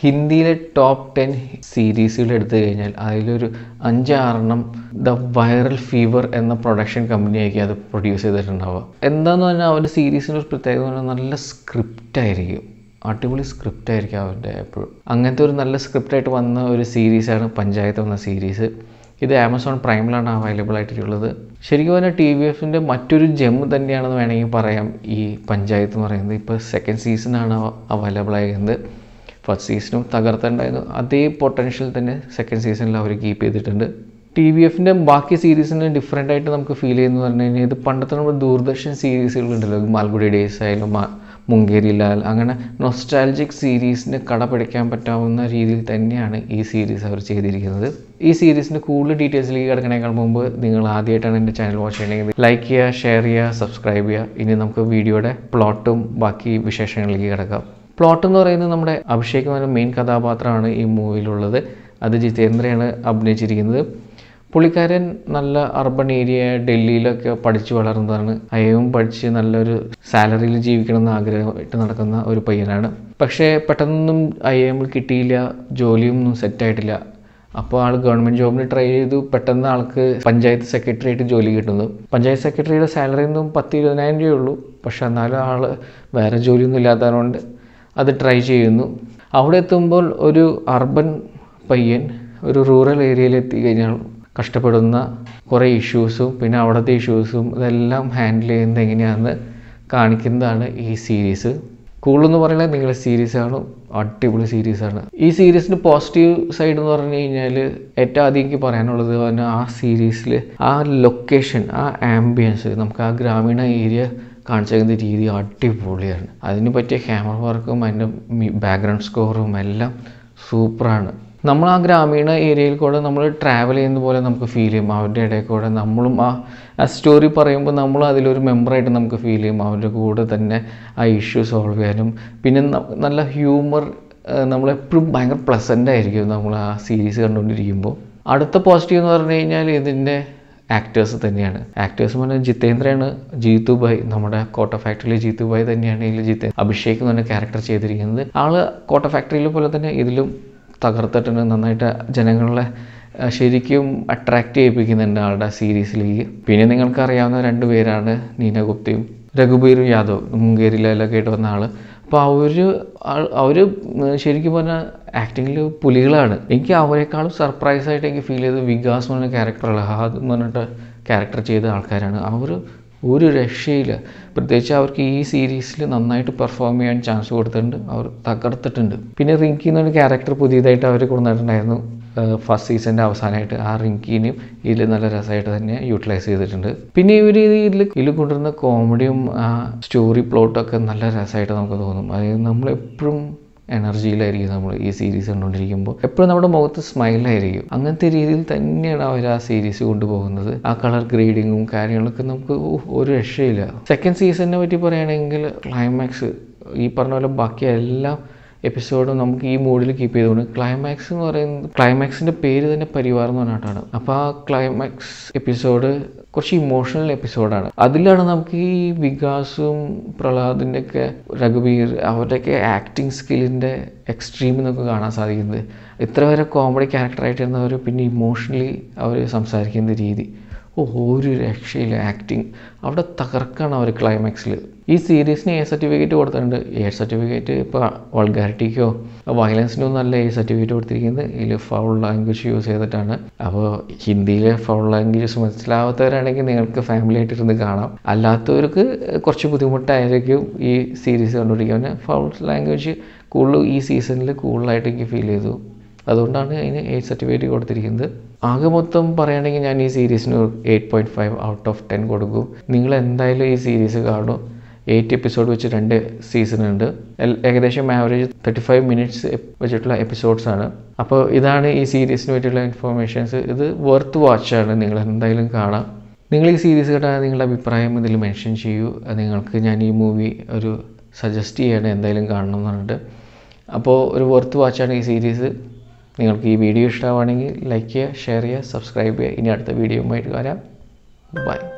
ഹിന്ദിയിലെ top ten സീരീസുകൾ എടുത്തു കഴിഞ്ഞാൽ അതിലൊരു അഞ്ചാറെണ്ണം ദ വൈറൽ ഫീവർ എന്ന പ്രൊഡക്ഷൻ കമ്പനിയായിരിക്കും അത് പ്രൊഡ്യൂസ് ചെയ്തിട്ടുണ്ടാവുക എന്താന്ന് പറഞ്ഞാൽ അവരുടെ സീരീസിന് ഒരു പ്രത്യേകത എന്ന് പറഞ്ഞാൽ നല്ല സ്ക്രിപ്റ്റ് ആയിരിക്കും അടിപൊളി സ്ക്രിപ്റ്റ് ആയിരിക്കും അവരുടെ എപ്പോഴും അങ്ങനത്തെ ഒരു നല്ല സ്ക്രിപ്റ്റായിട്ട് വന്ന ഒരു സീരീസാണ് പഞ്ചായത്ത് എന്ന സീരീസ് ഇത് ആമസോൺ പ്രൈമിലാണ് അവൈലബിൾ ആയിട്ടുള്ളത് ശരിക്കും പറഞ്ഞാൽ ടി വി എഫിൻ്റെ മറ്റൊരു ജെം തന്നെയാണെന്ന് വേണമെങ്കിൽ പറയാം ഈ പഞ്ചായത്ത് എന്ന് പറയുന്നത് ഇപ്പോൾ സെക്കൻഡ് സീസണാണ് അവൈലബിൾ ആയിരുന്നത് ഫസ്റ്റ് സീസണും തകർത്തുണ്ടായിരുന്നു അതേ പൊട്ടൻഷ്യൽ തന്നെ സെക്കൻഡ് സീസണിൽ അവർ കീപ്പ് ചെയ്തിട്ടുണ്ട് ടി വി എഫിൻ്റെ ബാക്കി സീരീസിന് ഡിഫറെൻ്റ് ആയിട്ട് നമുക്ക് ഫീൽ ചെയ്യുന്നു പറഞ്ഞു കഴിഞ്ഞാൽ ഇത് പണ്ടത്തെ നമ്മുടെ ദൂരദർശൻ സീരീസുകളുണ്ടല്ലോ മാൽഗുഡി ഡേയ്സ് ആയാലും മാ- മുങ്കേരി ലാൽ അങ്ങനെ നൊസ്റ്റാലജിക് സീരീസിന് കടപിടിക്കാൻ പറ്റാവുന്ന രീതിയിൽ തന്നെയാണ് ഈ സീരീസ് അവർ ചെയ്തിരിക്കുന്നത് ഈ സീരീസിൻ്റെ കൂടുതൽ ഡീറ്റെയിൽസിലേക്ക് കിടക്കണേക്കാൾ മുമ്പ് നിങ്ങൾ ആദ്യമായിട്ടാണ് എൻ്റെ ചാനൽ വാച്ച് ചെയ്യണമെങ്കിൽ ലൈക്ക് ചെയ്യുക ഷെയർ ചെയ്യുക സബ്സ്ക്രൈബ് ചെയ്യുക ഇനി നമുക്ക് വീഡിയോയുടെ പ്ലോട്ടും ബാക്കി വിശേഷങ്ങളിലേക്ക് കിടക്കാം പ്ലോട്ട് എന്ന് പറയുന്നത് നമ്മുടെ അഭിഷേക് എന്ന മെയിൻ കഥാപാത്രമാണ് ഈ മൂവിയിലുള്ളത് അത് ജിതേന്ദ്രയാണ് അഭിനയിച്ചിരിക്കുന്നത് പുള്ളിക്കാരൻ നല്ല അർബൺ ഏരിയ ഡൽഹിയിലൊക്കെ പഠിച്ചു വളർന്നതാണ് അയവും പഠിച്ച് നല്ലൊരു സാലറിയിൽ ജീവിക്കണമെന്ന് ആഗ്രഹമായിട്ട് നടക്കുന്ന ഒരു പയ്യനാണ് പക്ഷേ പെട്ടെന്നൊന്നും ഐ എമ്മിൽ കിട്ടിയില്ല ജോലിയൊന്നും സെറ്റായിട്ടില്ല അപ്പോൾ ആൾ ഗവൺമെൻറ് ജോബിന് ട്രൈ ചെയ്തു പെട്ടെന്ന് ആൾക്ക് പഞ്ചായത്ത് സെക്രട്ടറി ആയിട്ട് ജോലി കിട്ടുന്നു പഞ്ചായത്ത് സെക്രട്ടറിയുടെ സാലറി ഒന്നും പത്ത് ഇരുപതിനായിരം രൂപയേ ഉള്ളൂ പക്ഷെ എന്നാലും ആൾ വേറെ ജോലിയൊന്നും ഇല്ലാത്തതുകൊണ്ട് അത് ട്രൈ ചെയ്യുന്നു അവിടെ എത്തുമ്പോൾ ഒരു അർബൻ പയ്യൻ ഒരു റൂറൽ ഏരിയയിൽ എത്തിക്കഴിഞ്ഞാൽ കഷ്ടപ്പെടുന്ന കുറേ ഇഷ്യൂസും പിന്നെ അവിടുത്തെ ഇഷ്യൂസും ഇതെല്ലാം ഹാൻഡിൽ ചെയ്യുന്നത് എങ്ങനെയാണെന്ന് കാണിക്കുന്നതാണ് ഈ സീരീസ് കൂടുതലെന്ന് പറയുന്നത് നിങ്ങളുടെ സീരീസാണ് അടിപൊളി സീരീസാണ് ഈ സീരീസിന് പോസിറ്റീവ് സൈഡ് എന്ന് പറഞ്ഞു കഴിഞ്ഞാൽ ഏറ്റവും ആദ്യം എനിക്ക് പറയാനുള്ളത് പറഞ്ഞാൽ ആ സീരീസിൽ ആ ലൊക്കേഷൻ ആ ആംബിയൻസ് നമുക്ക് ആ ഗ്രാമീണ ഏരിയ കാണിച്ചിരിക്കുന്ന രീതി അടിപൊളിയാണ് അതിന് പറ്റിയ ക്യാമറ വർക്കും അതിൻ്റെ ബാക്ക്ഗ്രൗണ്ട് സ്കോറും എല്ലാം സൂപ്പറാണ് നമ്മൾ ആ ഗ്രാമീണ ഏരിയയിൽ കൂടെ നമ്മൾ ട്രാവൽ ചെയ്യുന്ന പോലെ നമുക്ക് ഫീൽ ചെയ്യും അവരുടെ ഇടയിൽ കൂടെ നമ്മളും ആ ആ സ്റ്റോറി പറയുമ്പോൾ നമ്മൾ അതിലൊരു മെമ്പറായിട്ട് നമുക്ക് ഫീൽ ചെയ്യും അവരുടെ കൂടെ തന്നെ ആ ഇഷ്യൂ സോൾവ് ചെയ്യാനും പിന്നെ ന- നല്ല ഹ്യൂമർ നമ്മളെപ്പോഴും ഭയങ്കര പ്ലസൻ്റ് ആയിരിക്കും നമ്മൾ ആ സീരീസ് കണ്ടുകൊണ്ടിരിക്കുമ്പോൾ അടുത്ത പോസിറ്റീവ് എന്ന് പറഞ്ഞു കഴിഞ്ഞാൽ ഇതിൻ്റെ ആക്ടേഴ്സ് തന്നെയാണ് ആക്ടേഴ്സ് പറഞ്ഞാൽ ജിതേന്ദ്രയാണ് ജീതു ഭായ് നമ്മുടെ കോട്ട ഫാക്ടറിയിലെ ജീതു ഭായ് തന്നെയാണ് ഇതിൽ ജിതേ അഭിഷേക് എന്ന് പറഞ്ഞ ക്യാരക്ടർ ചെയ്തിരിക്കുന്നത് ആള് കോട്ട ഫാക്ടറിയിലെ പോലെ തന്നെ ഇതിലും തകർത്തിട്ടുണ്ട് നന്നായിട്ട് ജനങ്ങളെ ആ, ശരിക്കും അട്രാക്റ്റ് ചെയ്യിപ്പിക്കുന്നുണ്ട് ആളുടെ സീരീസിലേക്ക് പിന്നെ നിങ്ങൾക്ക് അറിയാവുന്ന രണ്ട് പേരാണ് നീന ഗുപ്തയും രഘുബീർ യാദവ് മുങ്കേരിയിലൊക്കെ ആയിട്ട് വന്ന ആള് അപ്പോൾ അവർ അവർ ശരിക്കും പറഞ്ഞാൽ ആക്ടിങ്ങിൽ പുലികളാണ് എനിക്ക് അവരെക്കാളും സർപ്രൈസ് ആയിട്ട് എനിക്ക് ഫീൽ ചെയ്തത് വികാസ് എന്ന് പറഞ്ഞ ക്യാരക്ടർ ഹാദ് എന്ന് പറഞ്ഞിട്ട് ക്യാരക്ടർ ചെയ്ത ആൾക്കാരാണ് അവർ ഒരു രക്ഷയില്ല പ്രത്യേകിച്ച് അവർക്ക് ഈ സീരീസിൽ നന്നായിട്ട് പെർഫോം ചെയ്യാൻ ചാൻസ് കൊടുത്തിട്ടുണ്ട് അവർ തകർത്തിട്ടുണ്ട് പിന്നെ റിങ്കി എന്നൊരു ക്യാരക്ടർ പുതിയതായിട്ട് അവർ കൊണ്ടുവന്നിട്ടുണ്ടായിരുന്നു ഫസ്റ്റ് സീസണിൻ്റെ അവസാനമായിട്ട് ആ റിങ്കിനെയും ഇതിൽ നല്ല രസമായിട്ട് തന്നെ യൂട്ടിലൈസ് ചെയ്തിട്ടുണ്ട് പിന്നെ ഇവർ ഇതിൽ ഇതിൽ കൊണ്ടുവരുന്ന കോമഡിയും ആ സ്റ്റോറി പ്ലോട്ടൊക്കെ നല്ല രസമായിട്ട് നമുക്ക് തോന്നും അതായത് നമ്മളെപ്പോഴും എനർജിയിലായിരിക്കും നമ്മൾ ഈ സീരീസ് കണ്ടുകൊണ്ടിരിക്കുമ്പോൾ എപ്പോഴും നമ്മുടെ മുഖത്ത് സ്മൈലായിരിക്കും അങ്ങനത്തെ രീതിയിൽ തന്നെയാണ് അവർ ആ സീരീസ് കൊണ്ടുപോകുന്നത് ആ കളർ ഗ്രേഡിങ്ങും കാര്യങ്ങളൊക്കെ നമുക്ക് ഊ, ഒരു രക്ഷയില്ല സെക്കൻഡ് സീസണിനെ പറ്റി പറയുകയാണെങ്കിൽ ക്ലൈമാക്സ് ഈ പറഞ്ഞ പോലെ ബാക്കി എല്ലാം എപ്പിസോഡും നമുക്ക് ഈ മൂഡിൽ കീപ്പ് ചെയ്തുകൊണ്ട് ക്ലൈമാക്സ് എന്ന് പറയുന്നത് ക്ലൈമാക്സിൻ്റെ പേര് തന്നെ പരിവാർ എന്ന് പറഞ്ഞിട്ടാണ് അപ്പോൾ ആ ക്ലൈമാക്സ് എപ്പിസോഡ് കുറച്ച് ഇമോഷണൽ എപ്പിസോഡാണ് അതിലാണ് നമുക്ക് ഈ വികാസും പ്രഹ്ലാദിൻ്റെ ഒക്കെ രഘുബീർ അവരുടെയൊക്കെ ആക്ടിങ് സ്കില്ലിൻ്റെ എക്സ്ട്രീം എന്നൊക്കെ കാണാൻ സാധിക്കുന്നത് ഇത്ര വരെ കോമഡി ക്യാരക്ടറായിട്ടിരുന്നവർ പിന്നെ ഇമോഷണലി അവർ സംസാരിക്കുന്ന രീതി ഓ ഒരു രക്ഷയില്ല ആക്ടിങ് അവിടെ തകർക്കാണ് അവർ ക്ലൈമാക്സിൽ ഈ സീരീസിന് എ സർട്ടിഫിക്കറ്റ് കൊടുത്തിട്ടുണ്ട് എ സർട്ടിഫിക്കറ്റ് ഇപ്പോൾ വൾഗാരിറ്റിക്കോ വയലൻസിനോ നല്ല എ സർട്ടിഫിക്കറ്റ് കൊടുത്തിരിക്കുന്നത് ഇതിൽ ഫൗൾ ലാംഗ്വേജ് യൂസ് ചെയ്തിട്ടാണ് അപ്പോൾ ഹിന്ദിയിലെ ഫൗൾ ലാംഗ്വേജസ് മനസ്സിലാവാത്തവരാണെങ്കിൽ നിങ്ങൾക്ക് ഫാമിലി ആയിട്ടിരുന്ന് കാണാം അല്ലാത്തവർക്ക് കുറച്ച് ബുദ്ധിമുട്ടായിരിക്കും ഈ സീരീസ് കണ്ടുപിടിക്കാൻ ഫൗൾ ലാംഗ്വേജ് കൂടുതൽ ഈ സീസണിൽ കൂടുതലായിട്ട് എനിക്ക് ഫീൽ ചെയ്തു അതുകൊണ്ടാണ് അതിന് എയ്റ്റ് സർട്ടിഫിക്കറ്റ് കൊടുത്തിരിക്കുന്നത് ആകെ മൊത്തം പറയുകയാണെങ്കിൽ ഞാൻ ഈ സീരീസിന് eight point five out of ten കൊടുക്കും നിങ്ങൾ എന്തായാലും ഈ സീരീസ് കാണും എയ്റ്റ് എപ്പിസോഡ് വെച്ച് രണ്ട് സീസൺ ഉണ്ട് എൽ- ഏകദേശം ആവറേജ് തേർട്ടി ഫൈവ് മിനിറ്റ്സ് വെച്ചിട്ടുള്ള എപ്പിസോഡ്സ് ആണ് അപ്പോൾ ഇതാണ് ഈ സീരീസിന് പറ്റിയുള്ള ഇൻഫർമേഷൻസ് ഇത് വർത്ത് വാച്ചാണ് നിങ്ങൾ എന്തായാലും കാണാം നിങ്ങൾ ഈ സീരീസ് കേട്ടാൽ നിങ്ങളുടെ അഭിപ്രായം ഇതിൽ മെൻഷൻ ചെയ്യൂ അത് നിങ്ങൾക്ക് ഞാൻ ഈ മൂവി ഒരു സജസ്റ്റ് ചെയ്യണം എന്തായാലും കാണണം എന്ന് പറഞ്ഞിട്ട് അപ്പോൾ ഒരു വർത്ത് വാച്ചാണ് ഈ സീരീസ് നിങ്ങൾക്ക് ഈ വീഡിയോ ഇഷ്ടമാണെങ്കിൽ ലൈക്ക് ചെയ്യുക ഷെയർ ചെയ്യുക സബ്സ്ക്രൈബ് ചെയ്യുക ഇനി അടുത്ത വീഡിയോയുമായിട്ട് വരാം ബൈ